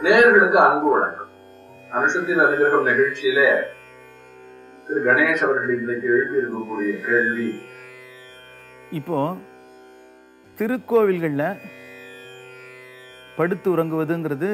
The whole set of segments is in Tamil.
நேயர்களுக்கு அன்பு வணக்கம் அனுஷத்தின் அனுகிரகம் நிகழ்ச்சியிலே திரு கணேஷ் அவர்கள் இன்றைக்கு எழுப்பி இருக்கக்கூடிய கேள்வி இப்போ திருக்கோவில்களில் படுத்து உறங்குவதுங்கிறது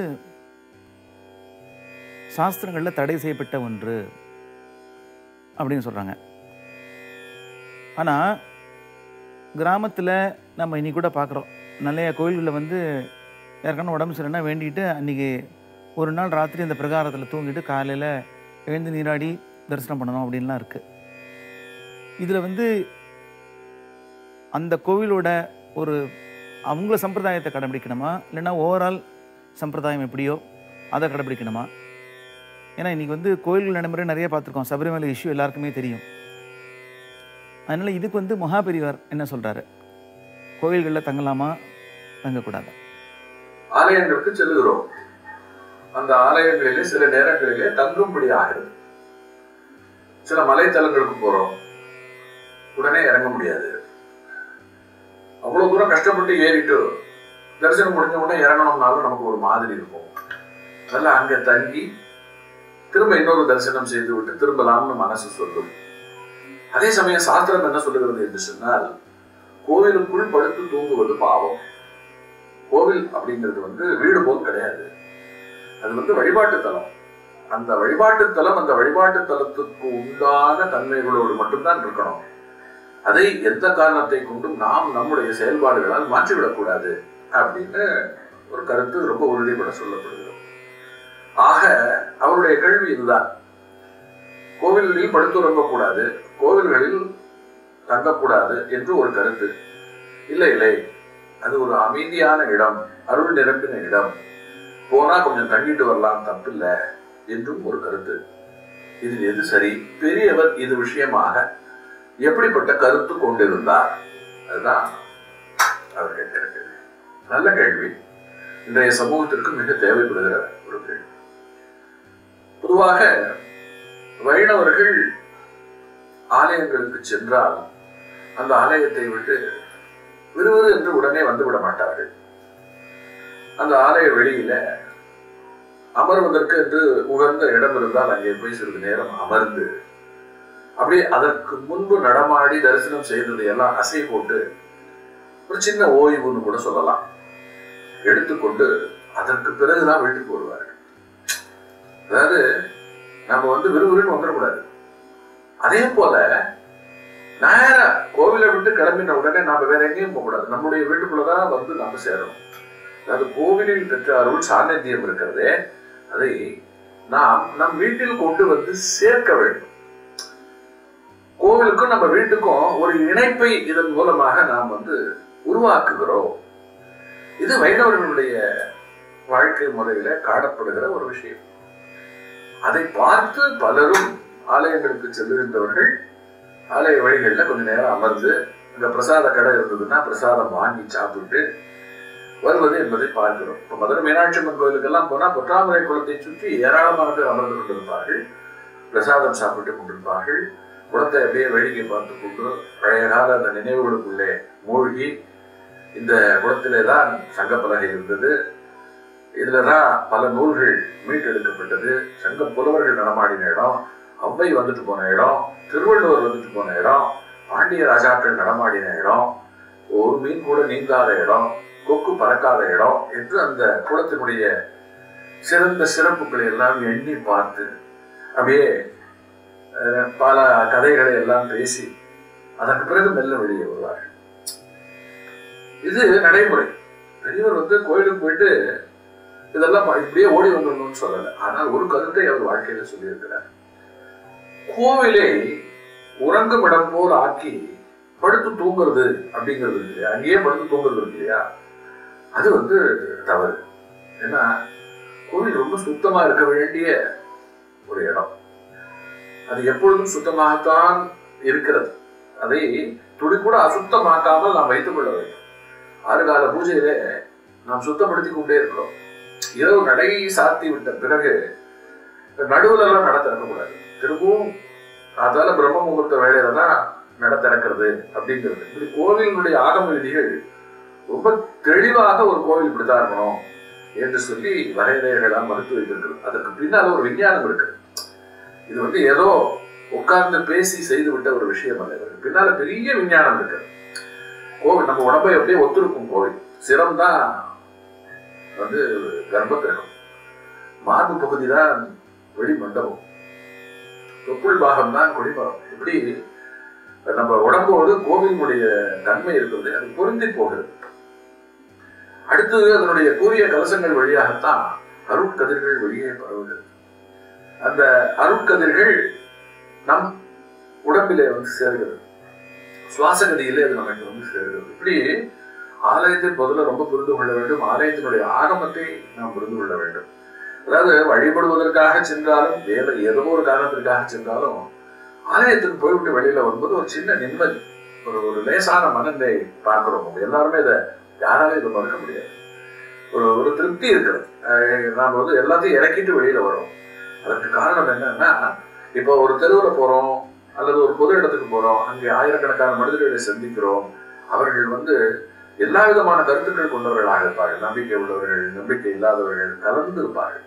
சாஸ்திரங்களில் தடை செய்யப்பட்ட ஒன்று அப்படின்னு சொல்கிறாங்க ஆனால் கிராமத்தில் நம்ம இன்னைக்கு கூட பார்க்குறோம் நிறைய கோயில்களில் வந்து யாருக்கான உடம்பு சரியில்லைன்னா வேண்டிட்டு அன்றைக்கி ஒரு நாள் ராத்திரி அந்த பிரகாரத்தில் தூங்கிட்டு காலையில் எழுந்து நீராடி தரிசனம் பண்ணணும் அப்படின்லாம் இருக்குது இதில் வந்து அந்த கோவிலோட ஒரு அவங்கள சம்பிரதாயத்தை கடைபிடிக்கணுமா இல்லைன்னா ஓவரால் சம்பிரதாயம் எப்படியோ அதை கடைபிடிக்கணுமா ஏன்னா இன்றைக்கி வந்து கோயில்கள் நடைமுறை நிறைய பார்த்துருக்கோம் சபரிமலை இஷ்யூ எல்லாருக்குமே தெரியும் அதனால் இதுக்கு வந்து மகாபெரிவார் என்ன சொல்கிறாரு கோயில்களில் தங்கலாமா தங்கக்கூடாது ஆலயங்களுக்கு செல்லுகிறோம் அந்த ஆலயங்களிலே சில நேரங்களிலே தங்கும்படி ஆகிறது சில மலைத்தலங்களுக்கு போறோம் உடனே இறங்க முடியாது அவ்வளவு தூரம் கஷ்டப்பட்டு ஏறிட்டு தரிசனம் முடிஞ்ச உடனே இறங்கணும்னாலும் நமக்கு ஒரு மாதிரி இருக்கும் அதனால அங்க தங்கி திரும்ப இன்னொரு தரிசனம் செய்து விட்டு திரும்பலாம்னு மனசு சொல்லும் அதே சமயம் சாஸ்திரம் என்ன சொல்லுகிறது என்று சொன்னால் கோவிலுக்குள் படுத்து தூங்குவது பாவம் கோவில் அப்படிங்கிறது வந்து வீடு போல் கிடையாது அது வந்து வழிபாட்டு தலம் அந்த வழிபாட்டு தலம் அந்த வழிபாட்டு தலத்துக்கு உண்டான தன்மைகளோடு மட்டும்தான் இருக்கணும் அதை எந்த காரணத்தை கொண்டும் நாம் நம்முடைய செயல்பாடுகளால் மாற்றிவிடக்கூடாது அப்படின்னு ஒரு கருத்து ரொம்ப உறுதிபட சொல்லப்படுகிறது ஆக அவருடைய கேள்வி இதுதான் கோவில்களில் படுத்துறங்கக்கூடாது கோவில்களில் தங்கக்கூடாது என்று ஒரு கருத்து இல்லை இல்லை அது ஒரு அமைதியான இடம் அருள் நிரம்பின இடம் போனா கொஞ்சம் தங்கிட்டு வரலாம் தப்பில்லை என்றும் ஒரு கருத்து இதில் எது சரி பெரியவர் இது விஷயமாக எப்படிப்பட்ட கருத்து கொண்டிருந்தார் அதுதான் அவர் கேட்கிற கேள்வி நல்ல கேள்வி இன்றைய சமூகத்திற்கு மிக தேவைப்படுகிற ஒரு கேள்வி பொதுவாக வைணவர்கள் ஆலயங்களுக்கு சென்றால் அந்த ஆலயத்தை விட்டு விறுவிறு என்று உடனே வந்து விட மாட்டார்கள் அந்த ஆலய வெளியில அமர்வதற்கு என்று உகந்த இடம் இருந்தால் அங்கே போய் சிறிது நேரம் அமர்ந்து அப்படியே அதற்கு முன்பு நடமாடி தரிசனம் செய்ததை எல்லாம் அசை போட்டு ஒரு சின்ன ஓய்வுன்னு கூட சொல்லலாம் எடுத்துக்கொண்டு அதற்கு பிறகுதான் வீட்டுக்கு வருவார்கள் அதாவது நம்ம வந்து விறுவிறுன்னு வந்துடக்கூடாது அதே போல நேரா கோவிலை விட்டு கிளம்பின உடனே நாம வேற எங்கேயும் போகக்கூடாது நம்முடைய வீட்டுக்குள்ளதான் வந்து நாம சேரணும் அதாவது கோவிலில் பெற்ற அருள் சாநித்தியம் இருக்கிறதே அதை நாம் நம் வீட்டில் கொண்டு வந்து சேர்க்க வேண்டும் கோவிலுக்கும் நம்ம வீட்டுக்கும் ஒரு இணைப்பை இதன் மூலமாக நாம் வந்து உருவாக்குகிறோம் இது வைணவர்களுடைய வாழ்க்கை முறையில காணப்படுகிற ஒரு விஷயம் அதை பார்த்து பலரும் ஆலயங்களுக்கு செல்லுகின்றவர்கள் ஆலய வழிகளில் கொஞ்ச நேரம் அமர்ந்து இந்த பிரசாத கடை இருந்ததுன்னா பிரசாதம் வாங்கி சாப்பிட்டு வருவது என்பதை பார்க்கிறோம் இப்போ மதுரை மீனாட்சி அம்மன் கோயிலுக்கெல்லாம் போனால் பொற்றாமரை குளத்தை சுற்றி ஏராளமான பேர் அமர்ந்து கொண்டிருப்பார்கள் பிரசாதம் சாப்பிட்டு கொண்டிருப்பார்கள் குளத்தை அப்படியே வேடிக்கை பார்த்து கொண்டு பழைய கால அந்த நினைவுகளுக்குள்ளே மூழ்கி இந்த குளத்திலே தான் சங்கப்பலகை இருந்தது இதுல தான் பல நூல்கள் மீட்டெடுக்கப்பட்டது சங்க புலவர்கள் நடமாடின இடம் ஔவை வந்துட்டு போன இடம் திருவள்ளுவர் வந்துட்டு போன இடம் பாண்டிய ராஜாக்கள் நடமாடின இடம் ஒரு மீன் கூட நீங்காத இடம் கொக்கு பறக்காத இடம் என்று அந்த குளத்தினுடைய சிறந்த சிறப்புகளை எல்லாம் எண்ணி பார்த்து அப்படியே அஹ், பல கதைகளை எல்லாம் பேசி அதற்கு பிறகு மெல்ல வெளியே வருவார்கள் இது நடைமுறை பெரியவர் வந்து கோயிலுக்கு போயிட்டு இதெல்லாம் ப- இப்படியே ஓடி வந்துடணும்னு சொல்லல ஆனால் ஒரு கருத்தை அவர் வாழ்க்கையில சொல்லியிருக்கிறார் கோவிலை உறங்கும் இடம் போல் ஆக்கி படுத்து தூங்குறது அப்படிங்கிறது இருக்கு இல்லையா அங்கேயே படுத்து தூங்குறது இருக்கு இல்லையா அது வந்து தவறு ஏன்னா கோவில் ரொம்ப சுத்தமா இருக்க வேண்டிய ஒரு இடம் அது எப்பொழுதும் சுத்தமாகத்தான் இருக்கிறது அதை துளி கூட அசுத்தமாக்காமல் நாம் வைத்துக் கொள்ள வேண்டும் ஆறுகால பூஜையிலே நாம் சுத்தப்படுத்தி கொண்டே இருக்கிறோம் இரவு நடை சாத்தி விட்ட பிறகு நடுவுல எல்லாம் நட திறக்கக்கூடாது திரும்பவும் அதால பிரம்ம முகூர்த்த வேலையில தான் நட திறக்கிறது அப்படிங்கிறது இப்படி கோவிலினுடைய ஆகம விதிகள் ரொம்ப தெளிவாக ஒரு கோவில் இப்படித்தான் இருக்கணும் என்று சொல்லி வரையறைகளால் மறுத்து வைத்திருக்கிறது அதற்கு பின்னால் ஒரு விஞ்ஞானம் இருக்குது இது வந்து ஏதோ உட்கார்ந்து பேசி செய்து விட்ட ஒரு விஷயம் அல்ல இதற்கு பின்னால பெரிய விஞ்ஞானம் இருக்கு கோவில் நம்ம உடம்பை அப்படியே ஒத்துருக்கும் கோவில் சிரம் தான் வந்து கர்ப்ப கிரகம் மார்பு பகுதி தான் வெளி மண்டபம் தொப்புள் பாகம் தான் கொடிமரம் இப்படி நம்ம உடம்போடு கோவிலுடைய தன்மை இருக்கிறது அது பொருந்தி போகிறது அடுத்தது அதனுடைய கூறிய கலசங்கள் வழியாகத்தான் அருட்கதிர்கள் வெளியே பரவுகிறது அந்த அருட்கதிர்கள் நம் உடம்பிலே வந்து சேர்கிறது சுவாசகதியிலே அது நமக்கு வந்து சேர்கிறது இப்படி ஆலயத்தை முதல்ல ரொம்ப புரிந்து கொள்ள வேண்டும் ஆலயத்தினுடைய ஆகமத்தை நாம் புரிந்து கொள்ள வேண்டும் அதாவது வழிபடுவதற்காக சென்றாலும் வேற ஏதோ ஒரு காரணத்திற்காக சென்றாலும் ஆலயத்துக்கு போய்விட்டு வெளியில வரும்போது ஒரு சின்ன நிம்மதி ஒரு ஒரு லேசான மனநிலை பார்க்கிறோம் எல்லாருமே இதை யாராலும் இதை மறக்க முடியாது ஒரு ஒரு திருப்தி இருக்கிறது அஹ் நாம் வந்து எல்லாத்தையும் இறக்கிட்டு வெளியில வரோம் அதற்கு காரணம் என்னன்னா இப்போ ஒரு தெருவில் போறோம் அல்லது ஒரு பொது இடத்துக்கு போறோம் அங்கே ஆயிரக்கணக்கான மனிதர்களை சந்திக்கிறோம் அவர்கள் வந்து எல்லா விதமான கருத்துக்கள் கொண்டவர்களாக இருப்பார்கள் நம்பிக்கை உள்ளவர்கள் நம்பிக்கை இல்லாதவர்கள் கலந்து இருப்பார்கள்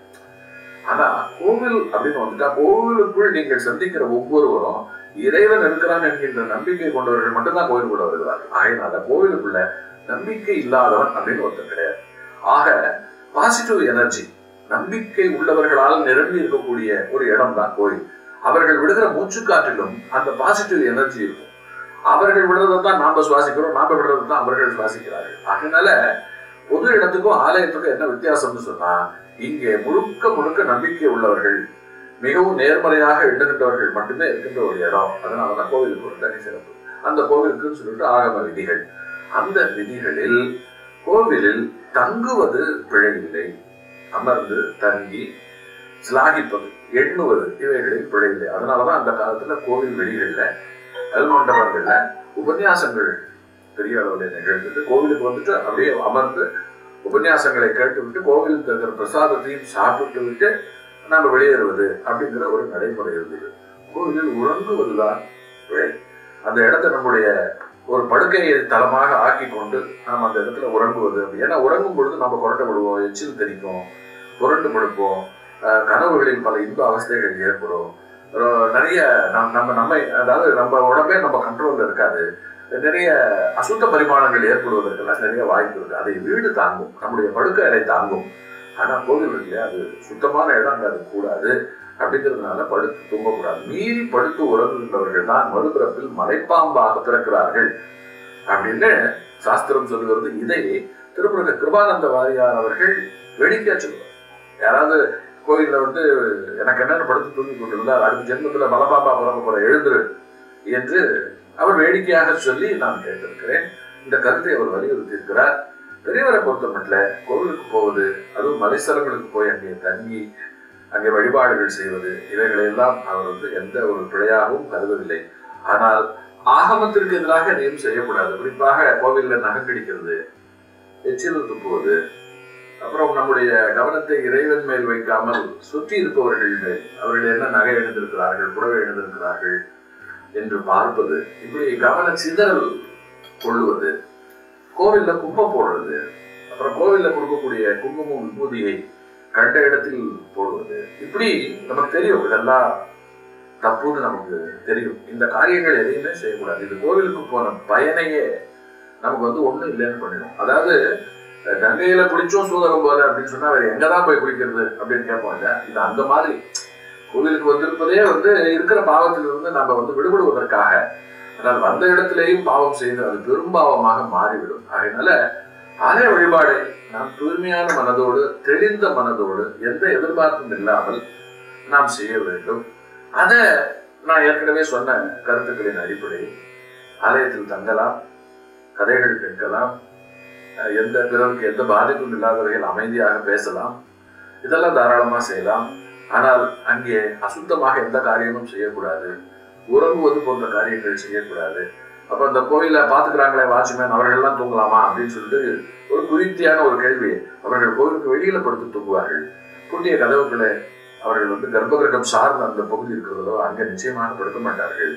ஆனா கோவில் அப்படின்னு வந்துட்டா கோவிலுக்குள் நீங்கள் சந்திக்கிற ஒவ்வொருவரும் இறைவன் இருக்கிறான் என்கின்ற நம்பிக்கை கொண்டவர்கள் மட்டும்தான் கோயிலுக்குள்ள வருகிறார்கள் ஆகையினால கோவிலுக்குள்ள நம்பிக்கை இல்லாதவன் அப்படின்னு ஒருத்தர் கிடையாது ஆக பாசிட்டிவ் எனர்ஜி நம்பிக்கை உள்ளவர்களால் நிரம்பி இருக்கக்கூடிய ஒரு இடம் தான் கோயில் அவர்கள் விடுகிற மூச்சுக்காற்றிலும் அந்த பாசிட்டிவ் எனர்ஜி இருக்கும் அவர்கள் விடுறதை தான் நாம சுவாசிக்கிறோம் நாம விடுறதை தான் அவர்கள் சுவாசிக்கிறார்கள் அதனால பொது இடத்துக்கும் ஆலயத்துக்கும் என்ன வித்தியாசம்னு சொன்னா இங்கே முழுக்க முழுக்க நம்பிக்கை உள்ளவர்கள் மிகவும் நேர்மறையாக எண்ணுகின்றவர்கள் மட்டுமே இருக்கின்ற ஒரு இடம் அதனாலதான் கோவிலுக்கு ஒரு தனி சிறப்பு அந்த கோவிலுக்குன்னு சொல்லிட்டு ஆகம விதிகள் அந்த விதிகளில் கோவிலில் தங்குவது பிழையில்லை அமர்ந்து தங்கி சிலாகிப்பது எண்ணுவது இவைகளில் பிழையில்லை அதனாலதான் அந்த காலத்துல கோவில் வெளிகள்ல கல்மண்டபங்கள்ல உபன்யாசங்கள் பெரிய அளவில் நிகழ்ந்தது கோவிலுக்கு வந்துட்டு அப்படியே அமர்ந்து உபன்யாசங்களை கேட்டுவிட்டு கோவிலில் தங்குற பிரசாதத்தையும் சாப்பிட்டு விட்டு நம்ம வெளியேறுவது அப்படிங்கிற ஒரு நடைமுறை இருந்தது கோவிலில் உறங்குவதுதான் பிழை அந்த இடத்தை நம்முடைய ஒரு படுக்கையை தளமாக ஆக்கி கொண்டு நாம் அந்த இடத்துல உறங்குவது ஏன்னா உறங்கும் பொழுது நம்ம கொரட்டை விடுவோம் எச்சில் தெரிக்கும் புரண்டு படுப்போம் அஹ் கனவுகளில் பல இன்ப அவஸ்தைகள் ஏற்படும் அஹ் நிறைய நம் நம்ம நம்மை அதாவது நம்ம உடம்பே நம்ம கண்ட்ரோல்ல இருக்காது நிறைய அசுத்த பரிமாணங்கள் ஏற்படுவதற்கெல்லாம் நிறைய வாய்ப்பு இருக்கு அதை வீடு தாங்கும் நம்முடைய படுக்கை அறை தாங்கும் ஆனா கோவில் இல்லையா அது சுத்தமான இடம் அங்க அது கூடாது அப்படிங்கிறதுனால படுத்து தூங்கக்கூடாது மீறி படுத்து உறங்குகின்றவர்கள் தான் மறுபிறப்பில் மலைப்பாம்பாக பிறக்கிறார்கள் அப்படின்னு சாஸ்திரம் சொல்லுகிறது இதை திருமுருக கிருபானந்த வாரியார் அவர்கள் வேடிக்கையா சொல்லுவார் யாராவது கோயில்ல வந்து எனக்கு என்னென்ன படுத்து தூங்கி கொண்டிருந்தார் அடுத்த ஜென்மத்துல மலபாபா பிறக்க போற எழுந்துரு என்று அவர் வேடிக்கையாக சொல்லி நான் கேட்டிருக்கிறேன் இந்த கருத்தை அவர் வலியுறுத்தி இருக்கிறார் பெரியவரை பொறுத்த மட்டும் கோவிலுக்கு போவது அதுவும் மலைஸ்தலங்களுக்கு போய் அங்கே தங்கி அங்கே வழிபாடுகள் செய்வது இவைகளை எல்லாம் அவர் வந்து எந்த ஒரு பிழையாகவும் கருதவில்லை ஆனால் ஆகமத்திற்கு எதிராக எதையும் செய்யக்கூடாது குறிப்பாக கோவில்ல நகைக்கடிக்கிறது எச்சில் துப்புவது அப்புறம் நம்முடைய கவனத்தை இறைவன் மேல் வைக்காமல் சுற்றி இருப்பவர்கள் மேல் அவர்கள் என்ன நகை எழுந்திருக்கிறார்கள் புடவை எழுந்திருக்கிறார்கள் என்று பார்ப்பது இப்படி கவன சிதறல் கொள்ளுவது கோவில்ல கும்பம் போடுறது அப்புறம் கோவில்ல கொடுக்கக்கூடிய குங்குமம் விபூதியை கண்ட இடத்தில் போடுவது இப்படி நமக்கு தெரியும் இதெல்லாம் தப்புன்னு நமக்கு தெரியும் இந்த காரியங்கள் எதையுமே செய்யக்கூடாது இது கோவிலுக்கு போன பயனையே நமக்கு வந்து ஒண்ணும் இல்லைன்னு பண்ணிடும் அதாவது கங்கையில குளிச்சோம் சூதகம் போல அப்படின்னு சொன்னா வேற எங்கதான் போய் குளிக்கிறது அப்படின்னு கேட்போம் இல்ல இது அந்த மாதிரி கோவிலுக்கு வந்திருப்பதே வந்து இருக்கிற பாவத்திலிருந்து நம்ம வந்து விடுபடுவதற்காக ஆனால் வந்த இடத்திலேயும் பாவம் செய்து அது பெரும்பாவமாக மாறிவிடும் அதனால ஆலய வழிபாடை நாம் தூய்மையான மனதோடு தெளிந்த மனதோடு எந்த எதிர்பார்ப்பும் இல்லாமல் நாம் செய்ய வேண்டும் அதை நான் ஏற்கனவே சொன்ன கருத்துக்களின் அடிப்படையில் ஆலயத்தில் தங்கலாம் கதைகள் கேட்கலாம் அஹ் எந்த பிறருக்கு எந்த பாதிப்பும் இல்லாதவர்கள் அமைதியாக பேசலாம் இதெல்லாம் தாராளமா செய்யலாம் ஆனால் அங்கே அசுத்தமாக எந்த காரியமும் செய்யக்கூடாது உறங்குவது போன்ற காரியங்கள் செய்யக்கூடாது அப்ப அந்த கோயில பாத்துக்கிறாங்களே வாட்ச்மேன் அவர்கள் எல்லாம் தூங்கலாமா அப்படின்னு சொல்லிட்டு ஒரு குறித்தியான ஒரு கேள்வி அவர்கள் கோயிலுக்கு வெளியில படுத்து தூங்குவார்கள் புண்ணிய கதவுகளை அவர்கள் வந்து கர்ப்பகிரகம் சார்ந்த அந்த பகுதி இருக்கிறதோ அங்க நிச்சயமாக படுத்த மாட்டார்கள்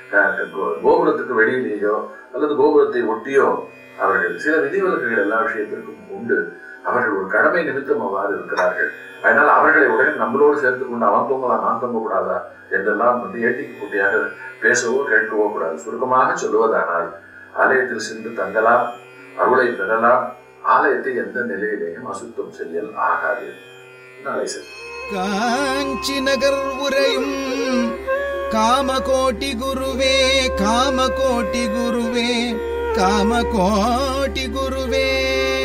க- கோ- கோபுரத்துக்கு வெளியிலேயோ அல்லது கோபுரத்தை ஒட்டியோ அவர்கள் சில விதிவிலக்குகள் எல்லா விஷயத்திற்கும் உண்டு அவர்கள் ஒரு கடமை நிமித்தம் அவ்வாறு இருக்கிறார்கள் அதனால் அவர்களை உடனே நம்மளோடு சேர்த்து கொண்டு அவன் தூங்கலாம் நான் தூங்கக்கூடாதா என்றெல்லாம் வந்து ஏட்டிக்கு போட்டியாக பேசவோ கேட்கவோ கூடாது சுருக்கமாக சொல்லுவதானால் ஆலயத்தில் சென்று தங்கலாம் அருளை பெறலாம் ஆலயத்தை எந்த நிலையிலேயும் அசுத்தம் செய்யல் ஆகாது நாளை சரி காஞ்சி நகர் உரையும் காமகோட்டி குருவே காமகோட்டி குருவே காமகோட்டி குருவே